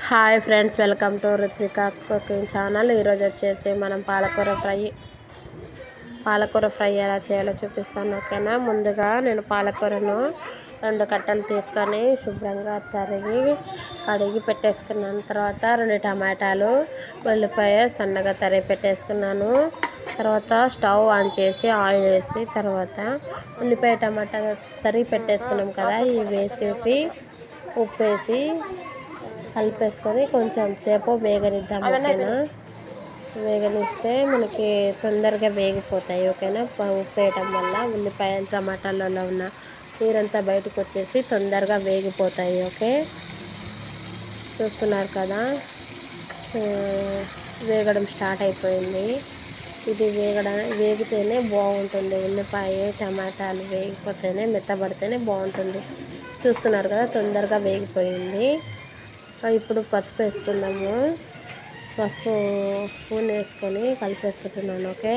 hi friends welcome to Ruthvika cooking channel ఈరోజు వచ్చేసి మనం పాలకూర ఫ్రై పాలకూర ఫ్రై ఎలా చేయాలో చూపిస్తాను ఓకేనా ముందుగా నేను పాలకూరను రెండు కట్టలు తీసుకొని శుభ్రంగా తరిగి కడిగి పెట్టేసుకున్నాను తర్వాత రెండు టమాటాలు ఉల్లిపాయ సన్నగా తరిగి పెట్టేసుకున్నాను తర్వాత స్టవ్ ఆన్ చేసి ఆయిల్ వేసి తర్వాత ఉల్లిపాయ టమాటా తరిగి పెట్టేసుకున్నాం కదా ఇవి వేసేసి ఉప్పు వేసి కలిపేసుకొని కొంచెం సేపు వేగనిద్దాం ఓకేనా వేగనిస్తే మనకి తొందరగా వేగిపోతాయి ఓకేనా ప- ఉప్పు వేయటం వల్ల ఉల్లిపాయలు టమాటాలలో ఉన్న నీరంతా బయటకు వచ్చేసి తొందరగా వేగిపోతాయి ఓకే చూస్తున్నారు కదా ఆ, వేగడం స్టార్ట్ అయిపోయింది ఇది వేగడ వేగితేనే బాగుంటుంది ఉల్లిపాయ టమాటాలు వేగిపోతేనే మెత్తబడితేనే బాగుంటుంది చూస్తున్నారు కదా తొందరగా వేగిపోయింది ఆ, ఇప్పుడు పసుపు వేసుకుందాము పసుపు స్పూన్ వేసుకొని కలిపేసుకుంటున్నాను ఓకే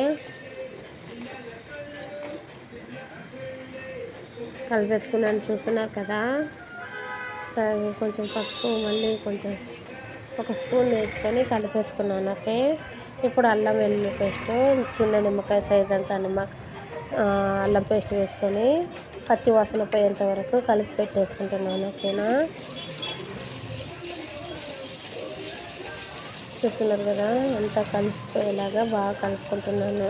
కలిపేసుకున్నాను చూస్తున్నారు కదా సరే కొంచెం పసుపు మళ్ళీ కొంచెం ఒక స్పూన్ వేసుకొని కలిపేసుకున్నాను ఓకే ఇప్పుడు అల్లం వెల్లుల్లి పేస్ట్ చిన్న నిమ్మకాయ సైజ్ అంతా నిమ్మ ఆ, అల్లం పేస్ట్ వేసుకొని పచ్చి వాసన పోయేంత వరకు కలిపి పెట్టేసుకుంటున్నాను ఓకేనా చూస్తున్నారు కదా అంతా కలిసిపోయేలాగా బాగా కలుపుకుంటున్నాను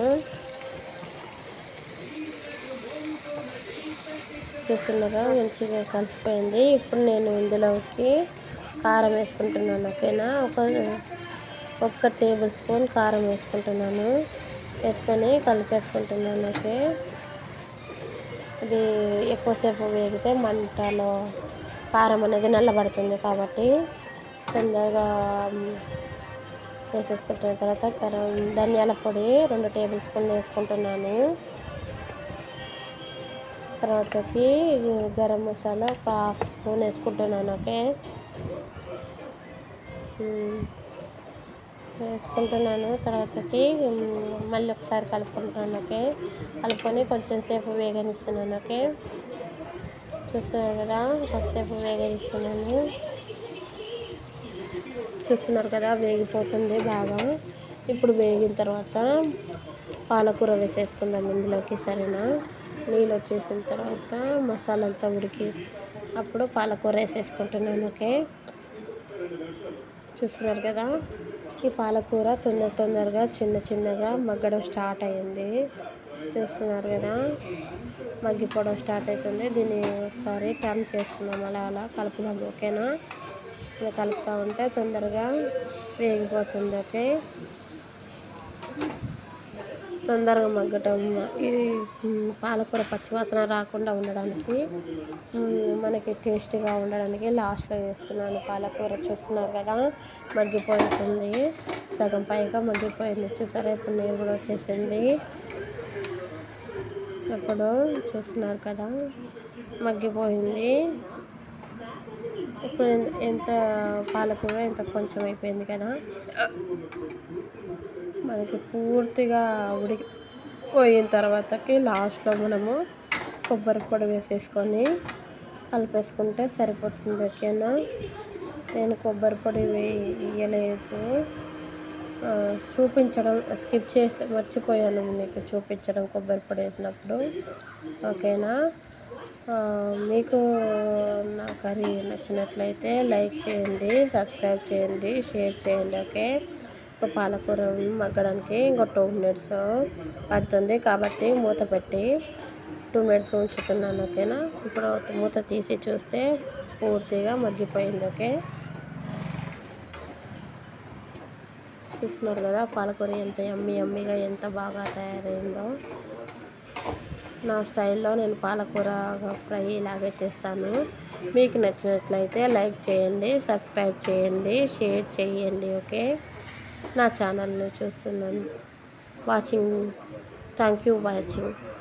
చూస్తున్నారా మంచిగా కలిసిపోయింది ఇప్పుడు నేను ఇందులోకి కారం వేసుకుంటున్నాను ఓకేనా ఒక ఒక్క టేబుల్ స్పూన్ కారం వేసుకుంటున్నాను వేసుకొని కలిపేసుకుంటున్నాను ఓకే ఇది ఎక్కువసేపు వేగితే మంటలో కారం అనేది నల్లబడుతుంది కాబట్టి తొందరగా మ్, వేసేసుకుంటున్న తర్వాత గరం ధనియాల పొడి రెండు టేబుల్ స్పూన్లు వేసుకుంటున్నాను తర్వాతకి గరం మసాలా ఒక హాఫ్ స్పూన్ వేసుకుంటున్నాను ఓకే మ్, వేసుకుంటున్నాను తర్వాతకి మ్, మళ్ళీ ఒకసారి కలుపుకుంటున్నాను ఓకే కలుపుకొని కొంచెం సేపు వేగనిస్తున్నాను ఓకే చూస్తున్నారు కదా కొంచెంసేపు వేగనిస్తున్నాను చూస్తున్నారు కదా వేగిపోతుంది బాగా ఇప్పుడు వేగిన తర్వాత పాలకూర వేసేసుకుందాం ఇందులోకి సరేనా నీళ్ళు వచ్చేసిన తర్వాత మసాలా అంతా ఉడికి అప్పుడు పాలకూర వేసేసుకుంటున్నాను ఓకే చూస్తున్నారు కదా ఈ పాలకూర తొందర తొందరగా చిన్న చిన్నగా మగ్గడం స్టార్ట్ అయ్యింది చూస్తున్నారు కదా మగ్గిపోవడం స్టార్ట్ అవుతుంది దీన్ని ఒకసారి టర్న్ చేసుకుందాం అలా అలా కలుపుదాం ఓకేనా ఇలా కలుపుతూ ఉంటే తొందరగా వేగిపోతుంది ఓకే తొందరగా మగ్గటం ఇది మ్, పాలకూర పచ్చివాసన రాకుండా ఉండడానికి మ్, మనకి టేస్టీగా ఉండడానికి లాస్ట్లో వేస్తున్నాను పాలకూర చూస్తున్నారు కదా మగ్గిపోతుంది సగం పైగా మగ్గిపోయింది చూసారా ఇప్పుడు నీరు కూడా వచ్చేసింది ఇప్పుడు చూస్తున్నారు కదా మగ్గిపోయింది ఇప్పుడు ఎన్- ఎంత పాలకూర ఎంత కొంచెం అయిపోయింది కదా మనకి పూర్తిగా ఉడికి పోయిన తర్వాతకి లాస్ట్లో మనము కొబ్బరి పొడి వేసేసుకొని కలిపేసుకుంటే సరిపోతుంది ఓకేనా నేను కొబ్బరి పొడి వేయలేదు ఆ, చూపించడం స్కిప్ చేసి మర్చిపోయాను నీకు చూపించడం కొబ్బరి పొడి వేసినప్పుడు ఓకేనా ఆ, మీకు నా కర్రీ నచ్చినట్లయితే లైక్ చేయండి సబ్స్క్రైబ్ చేయండి షేర్ చేయండి ఓకే ఇప్పుడు పాలకూర మగ్గడానికి ఇంకో టూ మినిట్స్ పడుతుంది కాబట్టి మూత పెట్టి టూ మినిట్స్ ఉంచుతున్నాను ఓకేనా ఇప్పుడు మూత తీసి చూస్తే పూర్తిగా మగ్గిపోయింది ఓకే చూస్తున్నారు కదా పాలకూర ఎంత యమ్మి యమ్మిగా ఎంత బాగా తయారైందో నా స్టైల్లో నేను పాలకూర ఫ్రై ఇలాగే చేస్తాను మీకు నచ్చినట్లయితే లైక్ చేయండి సబ్స్క్రైబ్ చేయండి షేర్ చేయండి ఓకే నా ఛానల్ని చూస్తున్నాను వాచింగ్ థ్యాంక్ యూ వాచింగ్